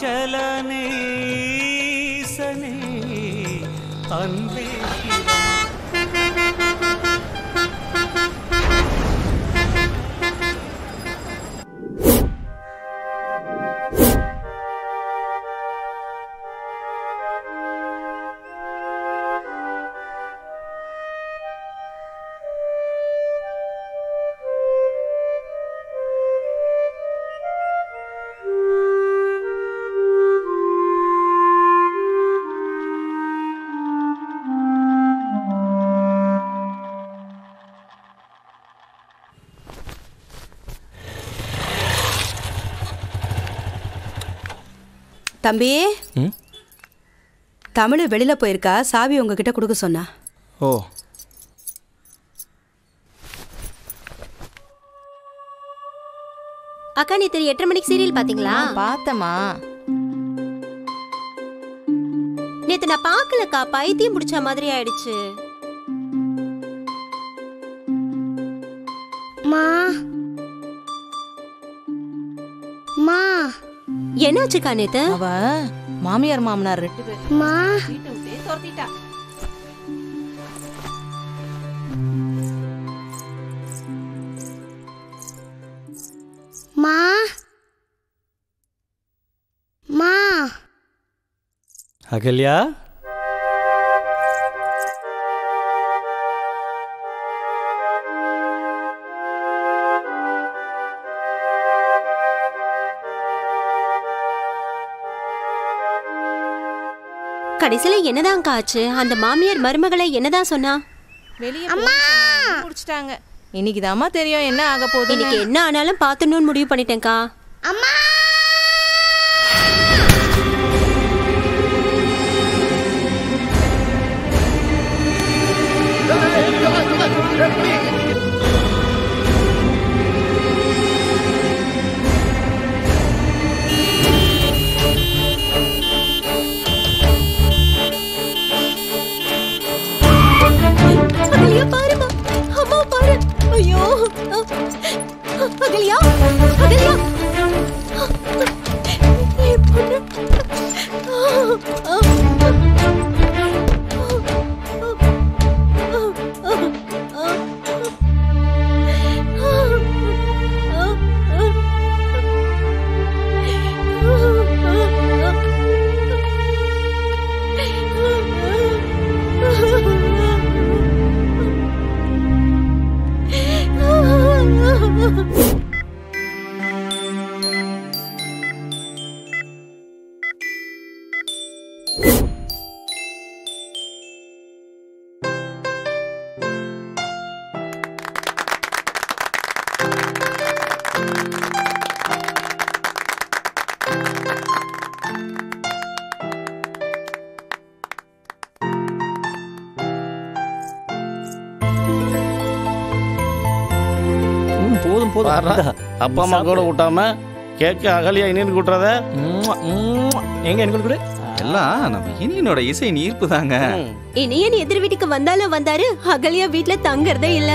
அருணாச்சலனே ஈசனே அன்பே சிவா தம்பி ம்? தமிழ் வெளியில போயிருக்கா சாவி உங்ககிட்ட கொடுக்க சொன்னா ஓ அக்கா நேத்து எட்டரை மணிக்கு சீரியல் பாத்தீங்களா பார்த்தமா நேத்து நான் பாக்கலக்கா பைத்தியம் பிடிச்ச மாதிரி ஆயிடுச்சு மா மா என்னாச்சுக்கா நேத்து அவ மாமியார் மாமனார் ரெண்டு பேரும் மா வீட்டை விட்டே துரத்திட்டா மா மா அகல்யா கடைசியில என்னதான் ஆச்சு அந்த மாமியார் மருமகளை என்னதான் சொன்னா வெளியே முடிச்சிட்டாங்க இன்னைக்கு தெரியும் என்ன ஆக போகுது இன்னைக்கு என்ன ஆனாலும் பாத்துணும்னு முடிவு பண்ணிட்டேன்க்கா அம்மா அகல்யா பாருமா அம்மா பாரு ஐயோ அகல்யா அகல்யா என் பொண்ணு. ம், போதும் போதும் பாரா, இந்தா. அப்பா அம்மா கூட விட்டாம கேட்க அகலியா இன்னும் கூட்டுறத ம்ம், ம்ம். எங்க எனக்கு கொடு எல்லாம் நம்ம இனியனோட இசை நீர்ப்பு தாங்க இனியன் எதிர் வீட்டுக்கு வந்தாலும் வந்தாரு அகல்யா வீட்ல தங்கறதே இல்ல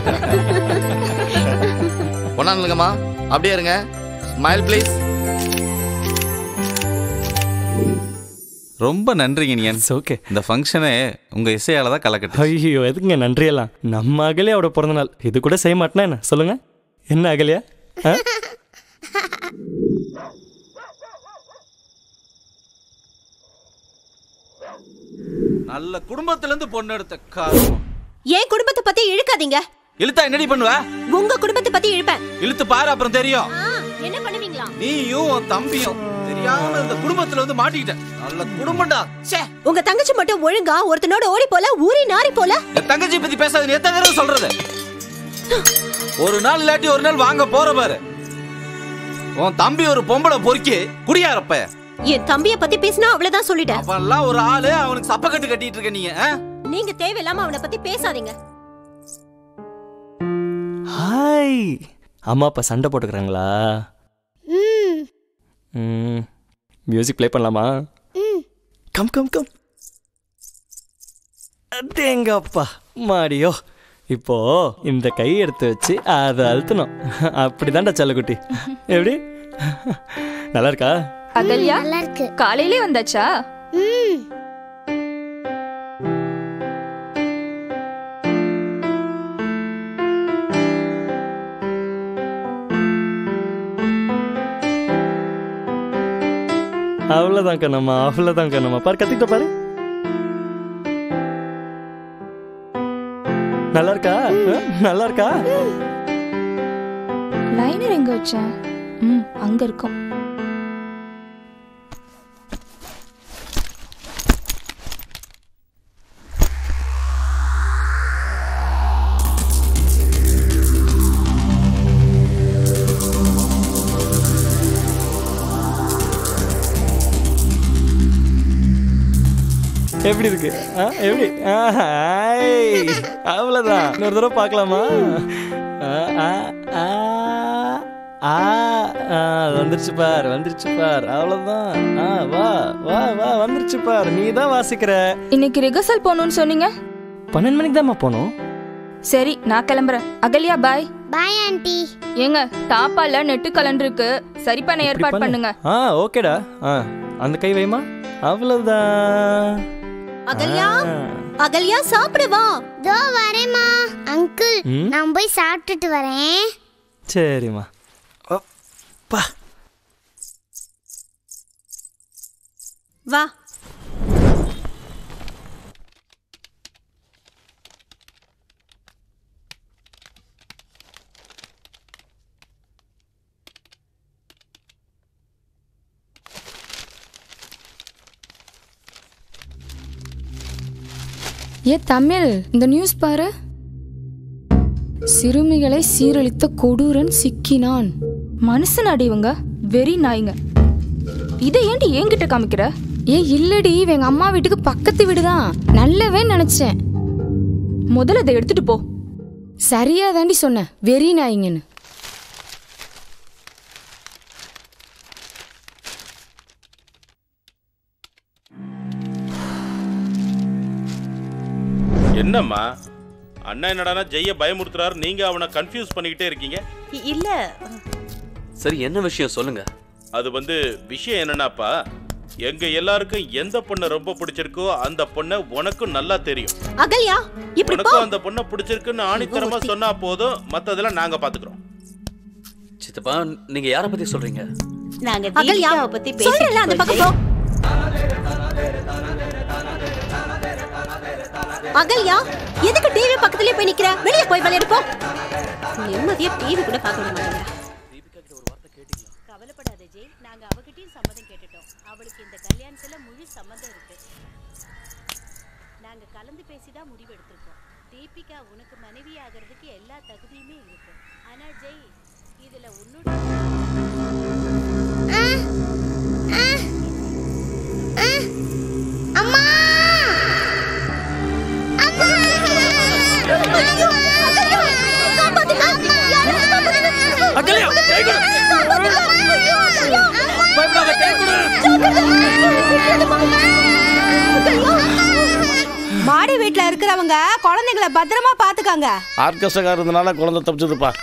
கொண்டாந்துங்கம்மா அப்படியே இருங்க ஸ்மைல் ப்ளீஸ் ரொம்ப நன்றிங்க இனியன் ஓகே இந்த ஃபங்க்ஷனே உங்க இசையால தான் கலக்கட்டு ஐயோ எதுக்குங்க நன்றியெல்லாம் நம்ம அகலியாவோட பிறந்த நாள் இது கூட செய்ய மாட்டேனா என்ன சொல்லுங்க என்ன அகலியா ஆ? நல்ல குடும்பத்துல இருந்து பொண்ணு எடுத்த காரணம் என் குடும்பத்தை பத்தி இழுக்காதீங்க இழுத்தா என்னடி பண்ணுவ உங்க குடும்பத்தை பத்தி இழுப்பேன் இழுத்து பாரு அப்புறம் தெரியும் ஆ, என்ன பண்ணுவீங்களா நீயும் உன் தம்பியும் தெரியாம இந்த குடும்பத்துல வந்து மாட்டிக்கிட்ட நல்ல குடும்பம்டா ச்சே உங்க தங்கச்சி மட்டும் ஒழுங்கா ஒருத்தனோட ஓடி போல ஊறி நாரி போல என் தங்கச்சி பத்தி பேசாத நீ எத்தனை தடவை சொல்றது ஒரு நாள் இல்லாட்டி ஒரு நாள் வாங்க போற பாரு உன் தம்பி ஒரு பொம்பளை பொறுக்கி குடியாரப்ப என் தம்பிய பத்தி பேசினா அவ்வளவுதான் சொல்லிட்டேன் அவன்லாம் ஒரு ஆளு அவனுக்கு சப்பக்கட்டு கட்டிட்டு இருக்க நீங்க ஆ? நீங்க தேவையில்லாம அவனை பத்தி பேசாதீங்க ஹாய் அம்மா அப்பா சண்டை போட்டுக்கிறாங்களா ம் ம் மியூசிக் ப்ளே பண்ணலாமா ம் கம் கம் கம் தேங்கப்பா மாடியோ இப்போ இந்த கை எடுத்து வச்சு அதை அழுத்தணும் அப்படிதான்டா செல்லக்குட்டி எப்படி நல்லா இருக்கா அகல்யா நல்லா இருக்கு காலையிலே வந்தாச்சா ம் அவ்வளோதான் கண்ணம்மா அவ்வளோதான் கண்ணம்மா பாரு கத்திக்கிட்ட பாரு நல்லா இருக்கா ஆ? நல்லா இருக்கா லைனர் எங்க வச்சேன் ம் அங்க இருக்கும் எப்படி இருக்கு ஆ, எப்படி ஆ, ஐ. அவ்வளவுதான் இன்னொரு தடவை பார்க்கலாமா ஆ, ஆ, ஆ, ஆ, ஆ, வந்துருச்சு பார் வந்துருச்சு பார் அவ்வளவுதான் ஆ வா வா வா வந்துருச்சு பார் நீ தான் வாசிக்கிற இன்னைக்கு ரிகர்சல் போகணும்னு சொன்னீங்க பன்னெண்டு மணிக்கு தான்மா போனோம் சரி நான் கிளம்புறேன் அகல்யா பாய் பாய் ஆண்டி ஏங்க தாப்பால நெட்டு கலண்டு இருக்கு சரி பண்ண இப்படி ஏற்பாடு பண்ணு. பண்ணுங்க ஆ ஓகேடா ஆ அந்த கை வைமா அவ்வளவுதான் அகல்யா ஆ. அகல்யா சாப்பிட வா தோ வரேம்மா அங்கிள் ம்? நான் போய் சாப்பிட்டுட்டு வரேன் சரிம்மா அப்பா வா ஏ தமிழ் இந்த நியூஸ் பாரு சிறுமிகளை சீரழித்த கொடூரன் சிக்கினான் மனுஷனாடி இவங்க வெறி நாய்ங்க இதை ஏன்டி என்கிட்ட காமிக்கிற ஏ இல்லடி இவன் எங்க அம்மா வீட்டுக்கு பக்கத்து வீடுதான் நல்லவே நினைச்சேன் முதல்ல இதை எடுத்துட்டு போ சரியா தாண்டி சொன்ன வெறி நாய்ங்கன்னு என்னம்மா அண்ணா என்னடானா ஜெய்ய பயமுறுத்துறாரு நீங்க அவனை கன்ஃபியூஸ் பண்ணிக்கிட்டே இருக்கீங்க இ- இல்ல சரி என்ன விஷயம் சொல்லுங்க அது வந்து விஷயம் என்னன்னாப்பா எங்க எல்லாருக்கும் எந்த பொண்ணை ரொம்ப பிடிச்சிருக்கோ அந்த பொண்ணை உனக்கும் நல்லா தெரியும் அகல்யா இப்படி போ உனக்கும் அந்த பொண்ணை பிடிச்சிருக்குன்னு ஆணித்தரமா சொன்னா போதும் மத்ததெல்லாம் நாங்க பாத்துக்கிறோம் சித்தப்பா நீங்க யார பத்தி சொல்றீங்க நாங்க அகல்யா தீபிகாவை பத்தி சொல்றேன்ல அந்த பக்கம் பேசிட்டு போ அகல்யா எதுக்கு டிவி பக்கத்துலயே போய் நிக்கிற வெளிய போய் விளையாடு போ நிம்மதியா டிவி கூட பார்க்க விட மாட்டேங்கிற கவலைப்படாத ஜெய் நாங்க அவகிட்டயும் சம்மதம் கேட்டுட்டோம் அவளுக்கு இந்த கல்யாணத்துல முழு சம்மதம் இருக்கு நாங்க கலந்து பேசிதான் முடிவு எடுத்திருக்கோம் தீபிகா உனக்கு மனைவி ஆகிறதுக்கு எல்லா தகுதியுமே இருக்கு ஆனா ஜெய் இதுல உன்னோட அம்மா அகல்யா கை கொடு பயப்படாத கை கொடு மாடி வீட்ல இருக்கிறவங்க குழந்தைங்களை பத்திரமா பாத்துக்காங்க ஆர்கெஸ்ட்ரா இருந்தனால குழந்தை தப்பிச்சதுப்பா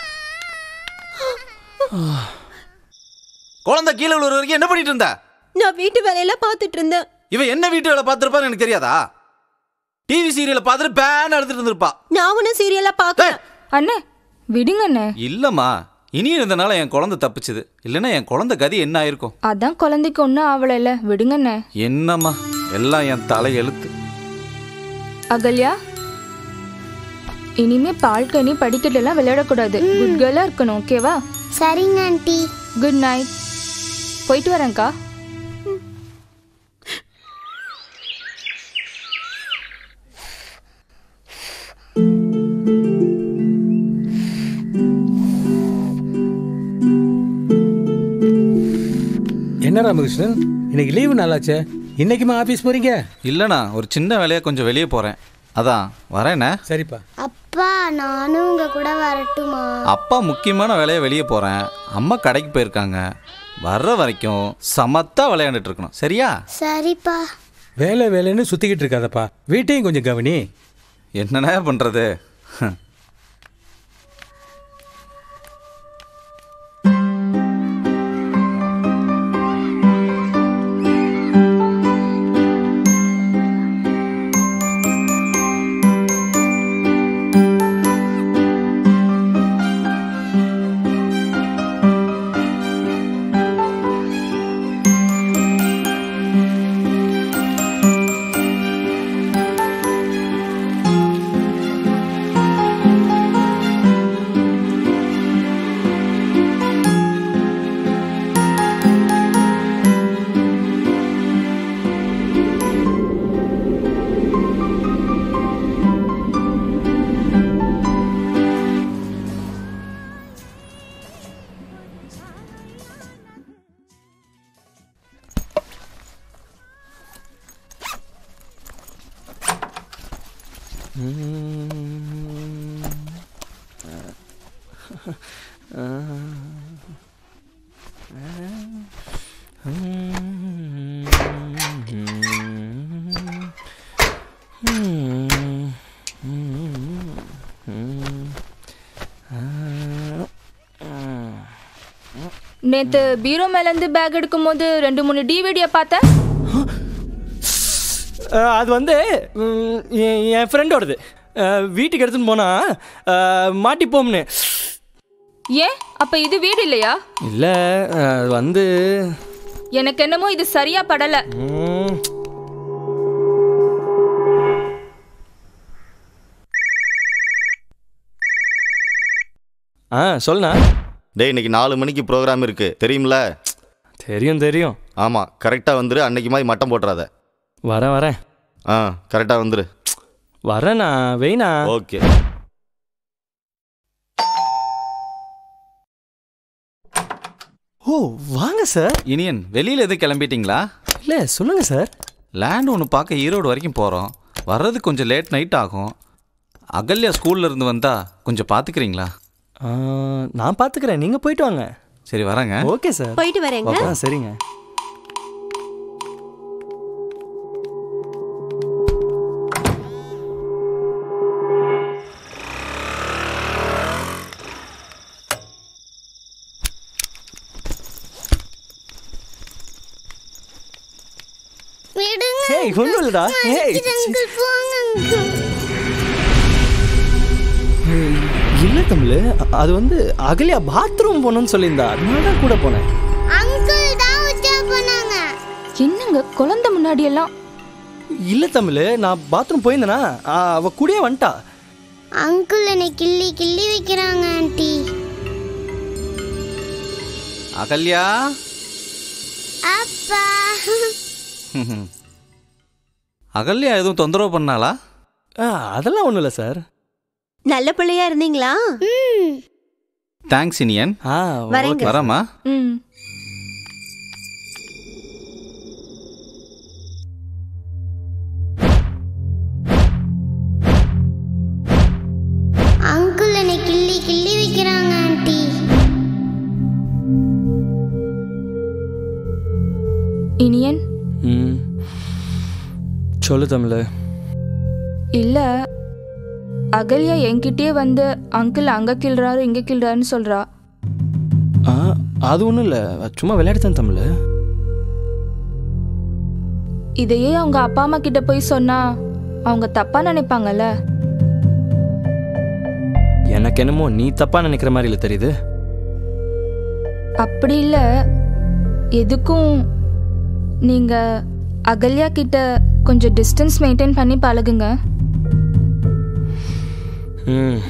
குழந்தை கீழே விழுற வரைக்கும் என்ன பண்ணிட்டு இருந்த நான் வீட்டு வேலையெல்லாம் பார்த்துட்டு இருந்தேன் இவன் என்ன வீட்டு வேலை பார்த்திருப்பான்னு எனக்கு தெரியாதா டிவி சீரியலை பார்த்துட்டு பேன் எடுத்துட்டு இருந்திருப்பா நான் ஒன்னும் சீரியலா பார்க்கல அண்ணே விடுங்க அண்ணே இல்லம்மா இனி இருந்தனால என் குழந்தை தப்பிச்சுது இல்லைன்னா என் குழந்தை கதி என்ன ஆயிருக்கும் அதான் குழந்தைக்கு ஒன்றும் ஆவலைல விடுங்க அண்ணே என்னம்மா எல்லாம் என் தலை எழுத்து அகல்யா இனிமே பால்கனி படிக்கட்டெல்லாம் விளையாடக்கூடாது குட் கேர்லா இருக்கணும் ஓகேவா சரிங்க ஆண்டி குட் நைட் போயிட்டு வரேன்க்கா என்ன ராமகிருஷ்ணன் இன்னைக்கு லீவு நாளாச்சே இன்னைக்குமா ஆபீஸ் போறீங்க இல்லைண்ணா ஒரு சின்ன வேலையா கொஞ்சம் வெளியே போறேன் அதான் வரேண்ணே சரிப்பா அப்பா நானும் உங்க கூட வரட்டுமா அப்பா முக்கியமான வேலையை வெளியே போறேன் அம்மா கடைக்கு போயிருக்காங்க வர்ற வரைக்கும் சமத்தா விளையாண்டுட்டு இருக்கணும் சரியா சரிப்பா வேலை வேலைன்னு சுத்திக்கிட்டு இருக்காதப்பா வீட்டையும் கொஞ்சம் கவனி என்னண்ணே பண்றது நேத்து பீரோ மேல இருந்து பேக் எடுக்கும் போது ரெண்டு மூணு டிவிடியை பார்த்தேன் அஹ், அது வந்து ம், என் என் ஃப்ரெண்டோடது அஹ், வீட்டுக்கு எடுத்துன்னு போனா அஹ், மாட்டிப்போம்னு ஏன் அப்ப இது வீடு இல்லையா இல்லை அது வந்து எனக்கு என்னமோ இது சரியா படல ம், ஆ சொல்லுண்ணா டேய் இன்னைக்கு நாலு மணிக்கு ப்ரோக்ராம் இருக்கு தெரியும்ல தெரியும் தெரியும் ஆமாம் கரெக்டாக வந்துரு அன்னைக்கு மாதிரி மட்டம் போட்டுறாத வரேன் வரேன் ஆ கரெக்டாக வந்துரு வரேண்ணா வெயிண்ணா ஓகே ஓ வாங்க சார் இனியன் வெளியில் எதுவும் கிளம்பிட்டீங்களா இல்லை சொல்லுங்க சார் லேண்ட் ஒன்று பார்க்க ஈரோடு வரைக்கும் போகிறோம் வர்றது கொஞ்சம் லேட் நைட் ஆகும் அகல்யா ஸ்கூல்ல இருந்து வந்தா கொஞ்சம் பார்த்துக்கிறீங்களா ஆ, நான் பார்த்துக்கிறேன் நீங்கள் போயிட்டு வாங்க சரி வரேங்க ஓகே சார் போயிட்டு வரேங்க. ஆ சரிங்க விடுங்க ஏய் ஒன்றும் இல்லைடா ஏய் அங்கிள் போங்க அங்கிள் இல்லை தமிழ் அது வந்து அகலியா பாத்ரூம் போகணும்னு சொல்லியிருந்தா அதனால தான் கூட போனேன் அங்கிள் தான் உச்சா போனாங்க என்னங்க குழந்தை முன்னாடி எல்லாம் இல்லை தமிழ் நான் பாத்ரூம் போயிருந்தேனா ஆ, அவ கூடயே வந்துட்டா அங்கிள் என்னை கிள்ளி கிள்ளி வைக்கிறாங்க ஆண்டி அகல்யா அப்பா அகல்யா எதுவும் தொந்தரவு பண்ணாளா அதெல்லாம் ஒன்றும் இல்லை சார் நல்ல பிள்ளையா இருந்தீங்களா தேங்க்ஸ் இனியன் வரேங்க. வரமா ம் அங்கிள் என்னை கிள்ளி கிள்ளி வைக்கிறாங்க ஆண்டி இனியன் ம் சொல்லு தமிழ் இல்ல அகல்யா என்கிட்டயே வந்து அங்கிள் அங்க கிள்றாரு இங்க கிள்றாருன்னு சொல்றா ஆ அது ஒன்றும் இல்லை சும்மா விளையாடுதான் தமிழ் இதையே அவங்க அப்பா அம்மா கிட்ட போய் சொன்னா அவங்க தப்பா நினைப்பாங்கல்ல எனக்கு என்னமோ நீ தப்பாக நினைக்கிற மாதிரி இல்லை தெரியுது அப்படி இல்ல எதுக்கும் நீங்க அகல்யா கிட்ட கொஞ்சம் டிஸ்டன்ஸ் மெயின்டைன் பண்ணி பழகுங்க ம்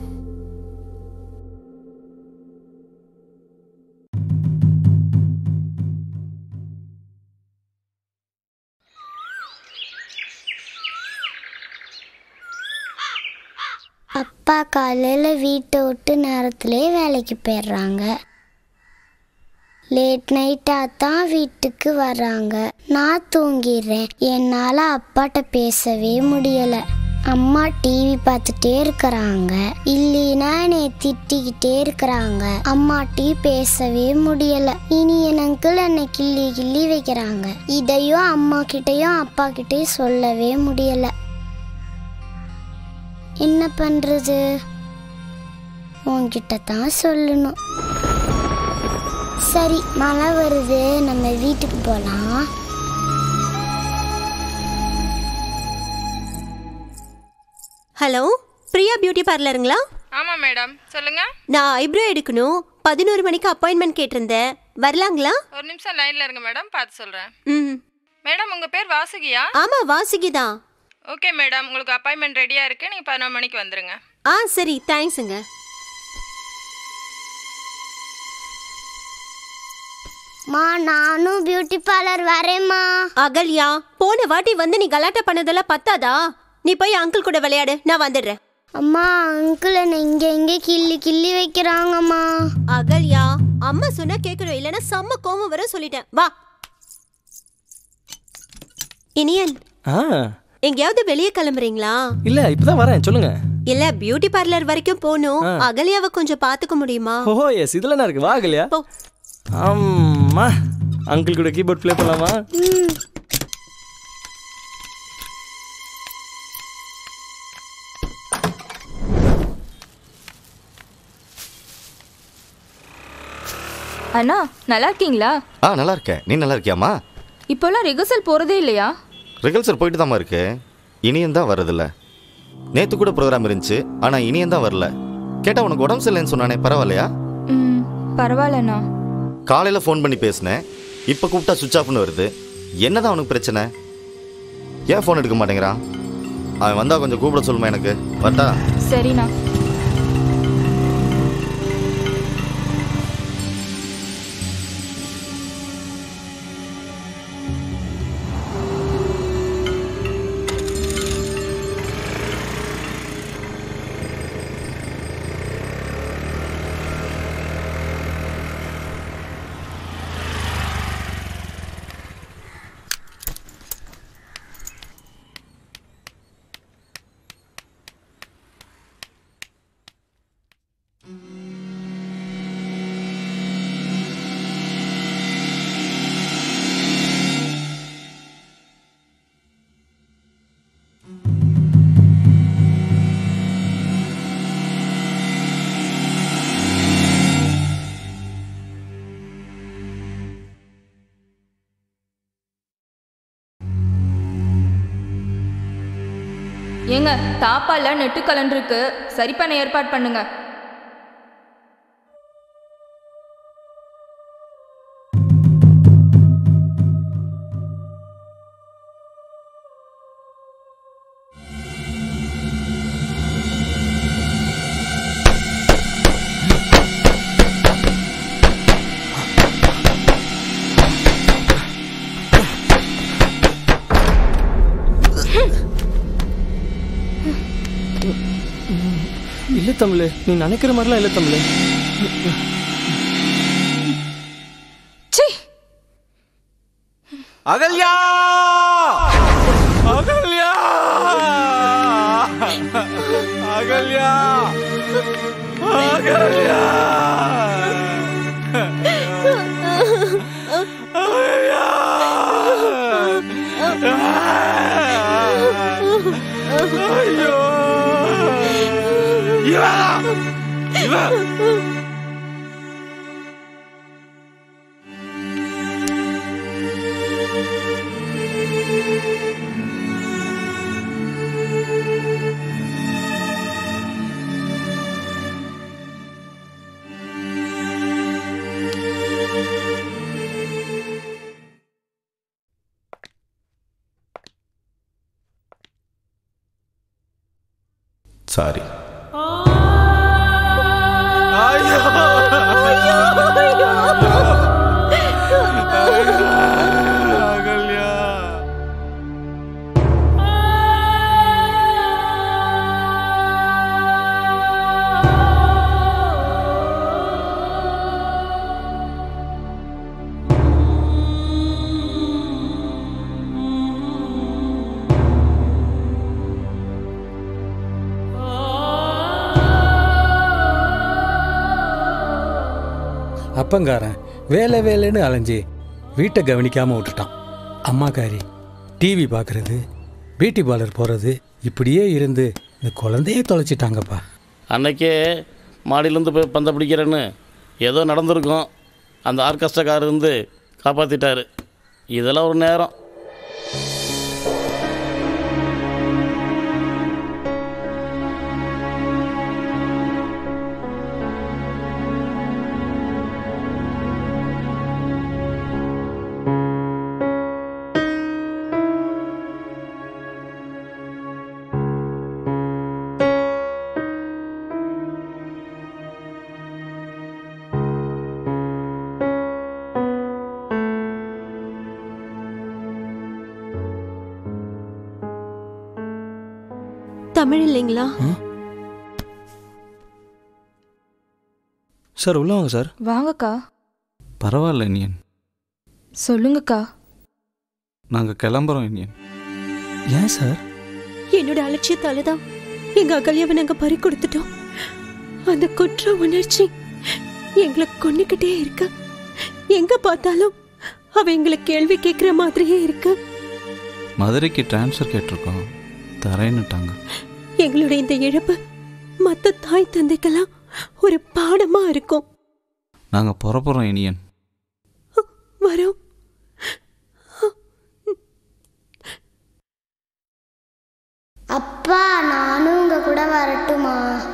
அப்பா காலையில் வீட்டை விட்டு நேரத்திலே வேலைக்கு போயிடுறாங்க லேட் நைட்டாக தான் வீட்டுக்கு வர்றாங்க நான் தூங்கிடுறேன் என்னால் அப்பாட்ட பேசவே முடியலை அம்மா டிவி பார்த்துட்டே இருக்கிறாங்க இல்லைன்னா என்னை திட்டிக்கிட்டே இருக்கிறாங்க அம்மாட்டி பேசவே முடியல இனி என் அங்கிள் என்னை கிள்ளி கிள்ளி வைக்கிறாங்க இதையும் அம்மா கிட்டயும் அப்பா கிட்டயும் சொல்லவே முடியல என்ன பண்றது உன்கிட்ட தான் சொல்லணும் சரி மழை வருது நம்ம வீட்டுக்கு போலாம் ஹலோ பிரியா பியூட்டி பார்லருங்களா ஆமா மேடம் சொல்லுங்க நான் ஐப்ரோ எடுக்கணும் பதினோரு மணிக்கு அப்பாயின்மெண்ட் கேட்டிருந்தேன் வரலாங்களா ஒரு நிமிஷம் லைன்ல இருங்க மேடம் பார்த்து சொல்றேன் ம் மேடம் உங்க பேர் வாசுகியா ஆமா வாசுகி தான் ஓகே மேடம் உங்களுக்கு அப்பாயின்மெண்ட் ரெடியா இருக்கு நீங்க பதினொரு மணிக்கு வந்துருங்க ஆ சரி தேங்க்ஸுங்க மா நானும் பியூட்டி பார்லர் வரேம்மா அகல்யா போன வாட்டி வந்து நீ கலாட்டா பண்ணதெல்லாம் பத்தாதா நீ போய் அங்கிள் கூட விளையாடு நான் வந்துடுறேன் அம்மா அங்கிள் என்னை இங்க இங்க கிள்ளி கிள்ளி வைக்கிறாங்கம்மா அகல்யா அம்மா சொன்னா கேட்கணும் இல்லைன்னா செம்ம கோவம் வர சொல்லிட்டேன் வா இனியன் ஆ எங்கேயாவது வெளியே கிளம்புறீங்களா இல்ல இப்பதான் வரேன் சொல்லுங்க இல்ல பியூட்டி பார்லர் வரைக்கும் போகணும் ஆ. அகலியாவை கொஞ்சம் பாத்துக்க முடியுமா ஓ எஸ் இதுல என்ன இருக்கு வா அகல்யா அம்மா அங்கிள் கூட கீபோர்ட் ப்ளே பண்ணலாமா அண்ணா நல்லா இருக்கீங்களா ஆ நல்லா இருக்கேன் நீ நல்லா இருக்கியாம்மா இப்போல்லாம் ரிஹர்சல் போறதே இல்லையா ரிகல்சர் போயிட்டு தாம்மா இருக்கு இனியும் தான் வரதில்ல நேற்று கூட ப்ரோக்ராம் இருந்துச்சு ஆனால் இனியும் தான் வரல கேட்டால் உனக்கு உடம்பு சரியில்லைன்னு சொன்னானே பரவாயில்லையா ம் பரவாயில்லண்ணா காலையில் ஃபோன் பண்ணி பேசினேன் இப்போ கூப்பிட்டா சுவிச் ஆஃப்னு வருது என்னதான் அவனுக்கு பிரச்சனை ஏன் ஃபோன் எடுக்க மாட்டேங்கிறான் அவன் வந்தால் கொஞ்சம் கூப்பிட சொல்லுமா எனக்கு வரட்டா சரிண்ணா ஏங்க தாப்பால நெட்டு கலண்டுருக்கு சரி பண்ண ஏற்பாடு பண்ணுங்க இல்ல தமிழ் நீ நினைக்கிற மாதிரிலாம் இல்ல தமிழ் அகல்யா அகல்யா அகல்யா அகல்யா ஐயோ இவன் இவன் சாரி அகல்யா அப்பங்காரன் வேலை வேலைன்னு அலைஞ்சு வீட்டை கவனிக்காம விட்டுட்டான் அம்மாக்காரி டிவி பார்க்கறது பியூட்டி பார்லர் போகிறது இப்படியே இருந்து இந்த குழந்தையே தொலைச்சிட்டாங்கப்பா அன்னைக்கே மாடியிலேருந்து போய் பந்தை பிடிக்கிறேன்னு ஏதோ நடந்திருக்கும் அந்த ஆர்கெஸ்ட்ராக்காரர் இருந்து காப்பாற்றிட்டாரு இதெல்லாம் ஒரு நேரம் தமிழ் இல்லைங்களா சார் உள்ள வாங்க சார் வாங்கக்கா பரவாயில்ல இனியன் சொல்லுங்கக்கா நாங்கள் கிளம்புறோம் இனியன் ஏன் சார் என்னோட அலட்சியத்தால தான் எங்க அகல்யாவை நாங்க பறி கொடுத்துட்டோம் அந்த குற்ற உணர்ச்சி எங்களை கொன்னுக்கிட்டே இருக்கு எங்க பார்த்தாலும் அவ எங்களை கேள்வி கேட்கிற மாதிரியே இருக்கு மதுரைக்கு ட்ரான்ஸ்ஃபர் கேட்டிருக்கோம் தரேன்னுட்டாங்க எங்களுடைய இந்த இழப்பு மத்த தாய் தந்தைக்கெல்லாம் ஒரு பாடமா இருக்கும் நாங்கள் புறப்புறோம் இனியன் வரோம் அப்பா நானும் உங்க கூட வரட்டுமா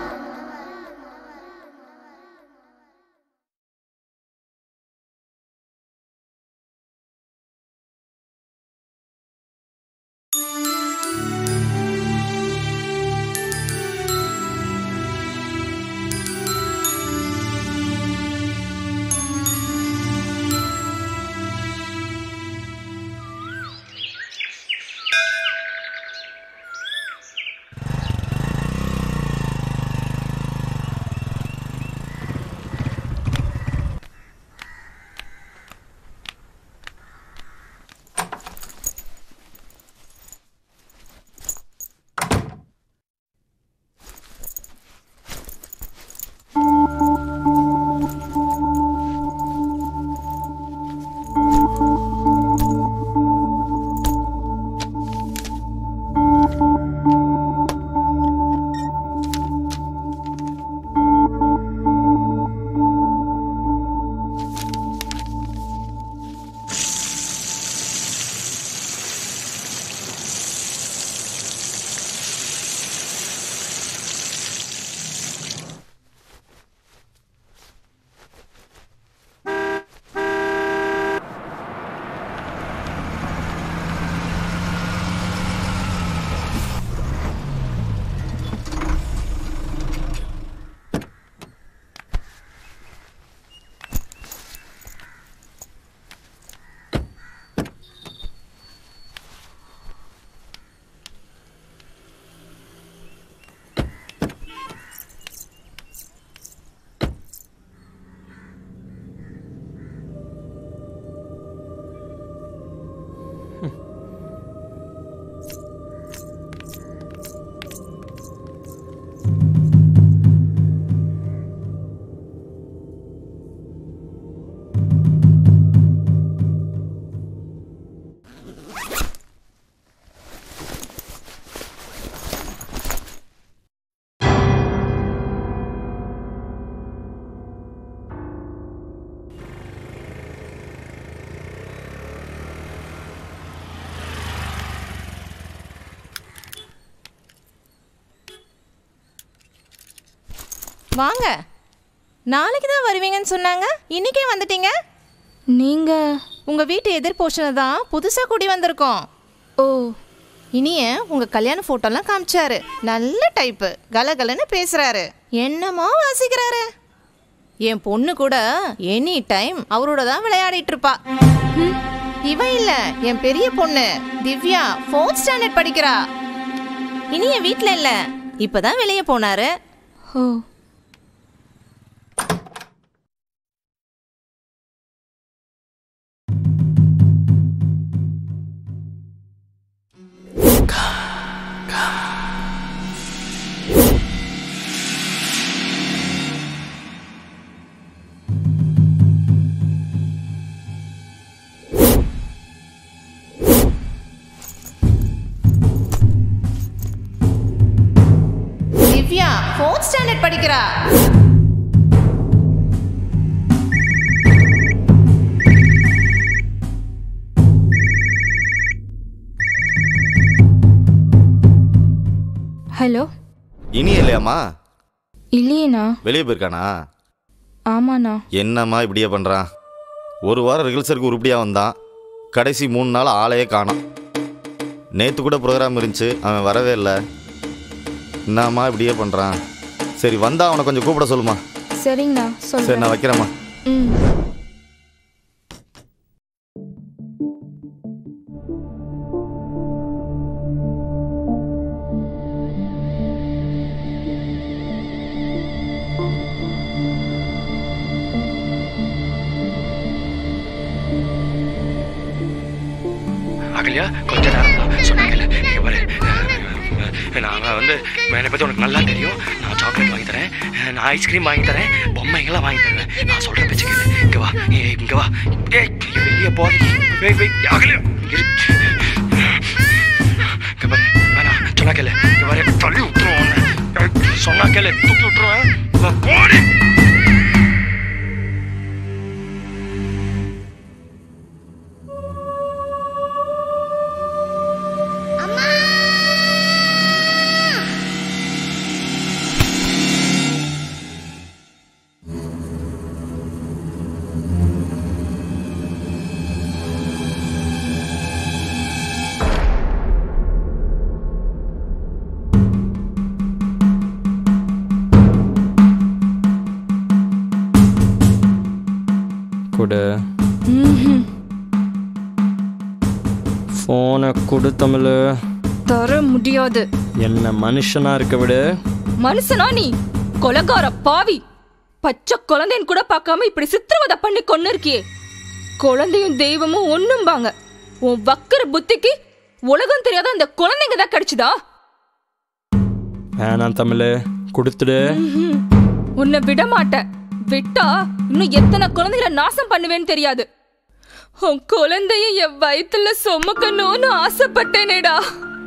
வாங்க நாளைக்கு தான் வருவீங்கன்னு சொன்னாங்க இன்னைக்கே வந்துட்டீங்க நீங்க உங்க வீட்டு எதிர் போர்ஷனை தான் புதுசா கூடி வந்திருக்கோம் ஓ இனிய உங்க கல்யாண போட்டோலாம் காமிச்சாரு நல்ல டைப்பு கலகலன்னு பேசுறாரு என்னமோ வாசிக்கிறாரு என் பொண்ணு கூட எனி டைம் அவரோட தான் விளையாடிட்டு இருப்பா இவ இல்ல என் பெரிய பொண்ணு திவ்யா ஃபோர்த் ஸ்டாண்டர்ட் படிக்கிறா இனி என் வீட்ல இல்ல இப்பதான் வெளியே போனாரு ஓ திவ்யா ஃபோர்த் ஸ்டாண்டர்ட் படிக்கிறா ஹலோ இனி இல்லையாம்மா இல்லையேண்ணா வெளியே போயிருக்கானா ஆமாண்ணா என்னம்மா இப்படியே பண்ணுறான் ஒரு வாரம் ரிகல்சருக்கு உருப்படியாக வந்தான் கடைசி மூணு நாள் ஆளையே காணோம் நேற்று கூட ப்ரோக்ராம் இருந்துச்சு அவன் வரவே இல்லை என்னம்மா இப்படியே பண்ணுறான் சரி வந்தா அவனை கொஞ்சம் கூப்பிட சொல்லுமா சரிங்கண்ணா சரி சொல்றேன் நான் வைக்கிறேம்மா ம் அகல்யா கொஞ்ச நேரம் தான் சொன்னாங்கல்ல இங்க பாரு நான் வந்து என்னை பற்றி உனக்கு நல்லா தெரியும் நான் சாக்லேட் வாங்கி தரேன் நான் ஐஸ்கிரீம் வாங்கி தரேன் பொம்மைங்களாம் வாங்கி தருவேன் நான் சொல்கிற பேச்சு கேளு இங்கே வா ஏய் இங்கே வா ஏய் வெளியே போதி வெய் வெய் அகலே இரு இங்கே பாரு வேணாம் சொன்னா கேளு இங்கே பாரு தள்ளி விட்டுருவோம் உன்னை. சொன்னா கேளு தூக்கி விட்டுருவேன் வா, போடி கொடு ஃபோனை கொடு தமிழ் தர முடியாது என்ன மனுஷனா இருக்க விடு மனுஷனா நீ கொலகார பாவி பச்சை குழந்தைன்னு கூட பார்க்காம இப்படி சித்திரவதை பண்ணி கொண்டு இருக்கியே குழந்தையும் தெய்வமும் ஒண்ணும்பாங்க உன் வக்கர புத்திக்கு உலகம் தெரியாத அந்த குழந்தைங்க தான் கிடைச்சுதா வேணாம் தமிழ் கொடுத்துடு ம்ஹும். உன்னை விட மாட்டேன் விட்டா இன்னும் எத்தனை குழந்தைகளை நாசம் பண்ணுவேன்னு தெரியாது உன் குழந்தைய என் வயித்துல சுமக்கணும்னு ஆசைப்பட்டேனேடா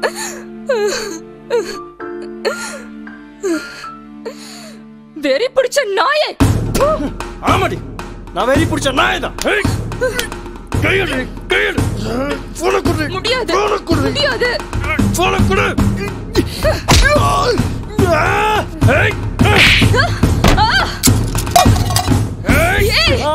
வெறி பிடிச்ச நாயே ஆமாடி நான் வெறி பிடிச்ச நாய் தான் கையெடு கையெடு போன குடு முடியாது போன குடு முடியாது போன குடு ஏய் ஏய்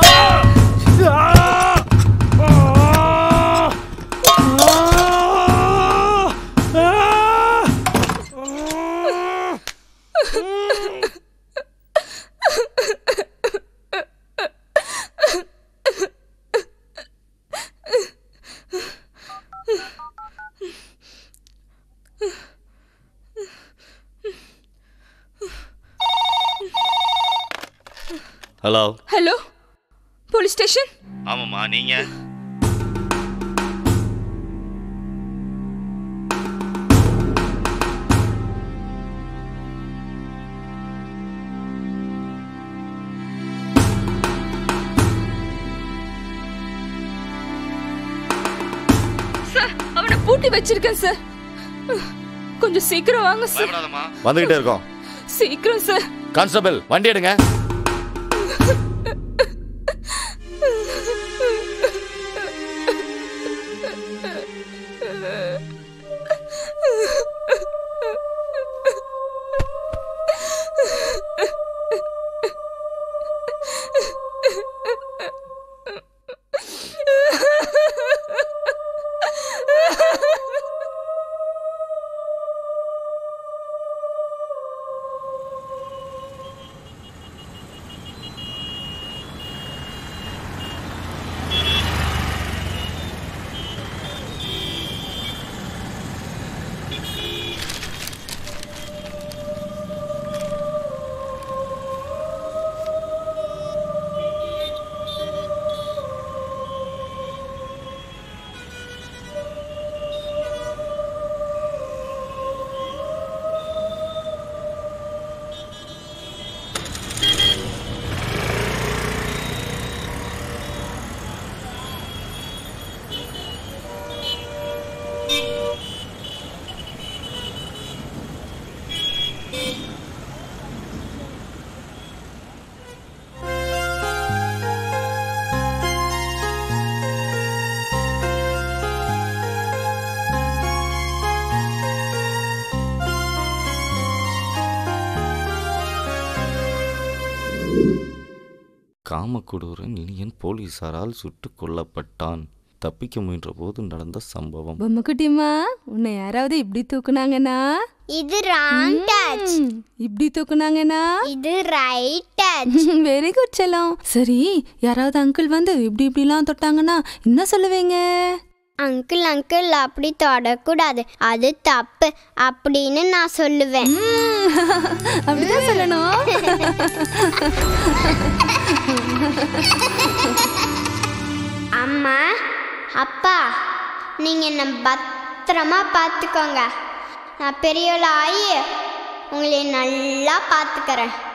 ஹலோ ஹலோ போலீஸ் ஸ்டேஷன் ஆமாம்மா நீங்க சார் அவனை பூட்டி வச்சிருக்கேன் சார் கொஞ்சம் சீக்கிரம் வாங்க சார் வந்துகிட்டே இருக்கோம் சீக்கிரம் சார் கான்ஸ்டபிள் வண்டி எடுங்க காமக்கொடூரன் இனியன் போலீசாரால் சுட்டுக் கொல்லப்பட்டான் தப்பிக்க முயன்ற போது நடந்த சம்பவம் பொம்மைக்குட்டிமா உன்னை யாராவது இப்படி தூக்குனாங்கன்னா இது ராங் டச் ம், இப்படி தூக்குனாங்கன்னா இது ரைட் டச் வெரி குட் செல்லம் சரி யாராவது அங்கிள் வந்து இப்படி இப்படிலாம் தொட்டாங்கன்னா என்ன சொல்லுவீங்க அங்கிள் அங்கிள் அப்படி தொடக்கூடாது அது தப்பு அப்படின்னு நான் சொல்லுவேன் அப்படிதான் சொல்லணும் அம்மா அப்பா நீங்க என்ன பத்திரமா பார்த்துக்கோங்க நான் பெரியவளாகி உங்களை நல்லா பார்த்துக்கிறேன்